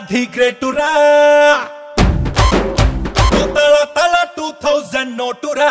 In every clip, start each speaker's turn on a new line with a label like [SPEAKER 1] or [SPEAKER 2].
[SPEAKER 1] రాజాధి గ్రేటురా తల తల two thousand నోటురా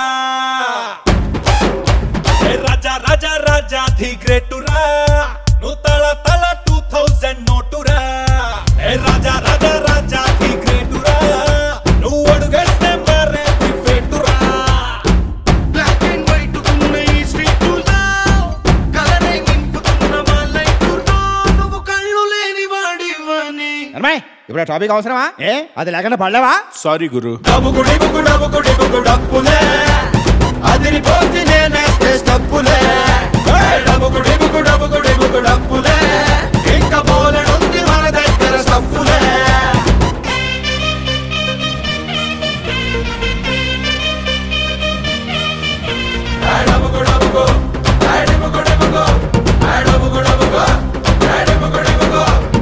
[SPEAKER 1] ఏ రాజా రాజా రాజాధి గ్రేటురా నువ్వు తల తల టూ థౌజండ్ నోటురా ఏ రాజా రాజా రాజాధి గ్రేటురా నువ్వు అడుగేస్తే మరేది ఫేటురా
[SPEAKER 2] బ్లాక్ అండ్ వైట్ ఉన్న ఈ స్ట్రీట్ కలరే నింపుతున్న మా లైఫ్ నువ్వు కళ్ళు లేని వాడివని
[SPEAKER 3] అమ్మాయి ఇప్పుడు ఆ టాపిక్ అవసరమా ఏ అది లేకుండా పడలేవా
[SPEAKER 1] సారీ గురు
[SPEAKER 2] డబ్బుకు డిబుకు డబ్బుకు డిబుకు డబ్బులే అదిరిపోతే నేనేస్తే స్టప్పులే డబ్బుకు డిబుకు డబ్బుకు డిబుకు డబ్బులే ఇంకా బోలెడుంది మన దగ్గర స్టప్పులే డబ్బుకు డబ్బుకు డిబుకు డిబుకు డబ్బుకు డబ్బుకు డిబుకు డిబుకు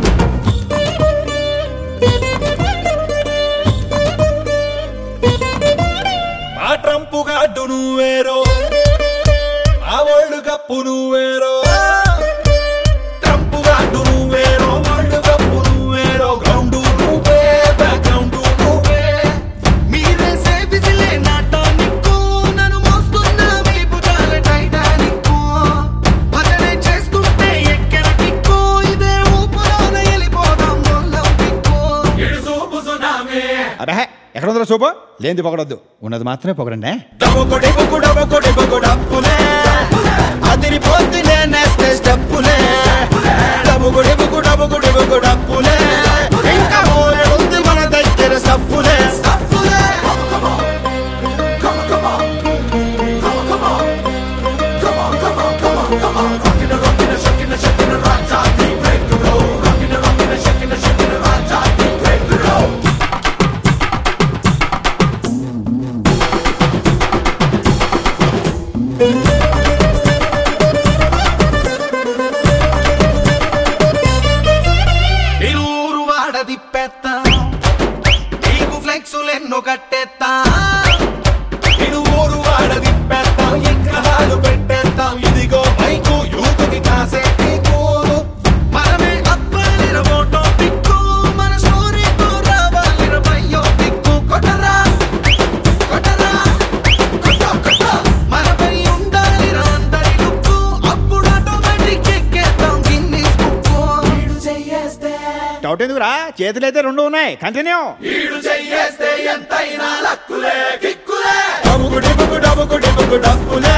[SPEAKER 1] మా ట్రంపు గాడ్డు నువ్వేరో మా వరల్డ్ కప్పు నువ్వేరో ట్రంపు గాడ్డు నువ్వేరో వరల్డ్ కప్పు నువ్వేరో గ్రౌండ్ నువ్వే బ్యాక్గ్రౌండ్ నువ్వే
[SPEAKER 2] మీరేసే విజిలే నాటానిక్కు నన్ను మోస్తున్న మీ భుజాల టైటానిక్కు భజనే చేస్తుంటే ఎక్కెన కిక్కు ఇదే ఊపులోన వెళ్ళిపోదాం మొల్లం దిక్కు
[SPEAKER 1] ఇడుసూపు సునామీ
[SPEAKER 3] అబ్బే ఎక్కడ ఉందో సూపు లేనిది పొగడొద్దు ఉన్నది మాత్రమే పొగడండి
[SPEAKER 2] డబ్బుకు డిబుకు డబ్బుకు డిబుకు డప్పులే అదిరిపోద్ది నేనేస్తే స్టెప్పులే డబ్బుకు డిబుకు డబ్బుకు డిబుకు డప్పులే ఇంకా మోరెడుంది మన దగ్గర స్టప్పులే స్టప్పులే నిరూరు వాడ తిప్పేత్తా నీకు ఫ్లెక్సులెన్నో కట్టేత్తా
[SPEAKER 1] ఇడు ఊరు వాడ తిప్పేస్తాం ఎక్కడాలు పెట్టేస్తాం ఇదిగో బైకు యూతుకి కాసే నీకు
[SPEAKER 2] మనమే అప్పాలిర ఫోటో దిక్కు మన స్టోరీతో రావాలిర బయ్యో దిక్కు కొట్టరా కొట్టరా కొట్ట కొట్ట మనపై ఉండాలిర అందరి లుక్కు అప్పుడు ఆటోమేటిక్ ఎక్కేద్దాం గిన్నీస్ బుక్కు వీడు చెయ్యేస్తే
[SPEAKER 3] డౌట్ ఎందుకురా చేతులు అయితే రెండు ఉన్నాయి కంటిన్యూ
[SPEAKER 2] వీడు చెయ్యేస్తే ఎంతైనా లక్కులే కిక్కులే
[SPEAKER 1] డబ్బుకు డిబ్బుకు డబ్బుకు డిబ్బుకు డబ్బులే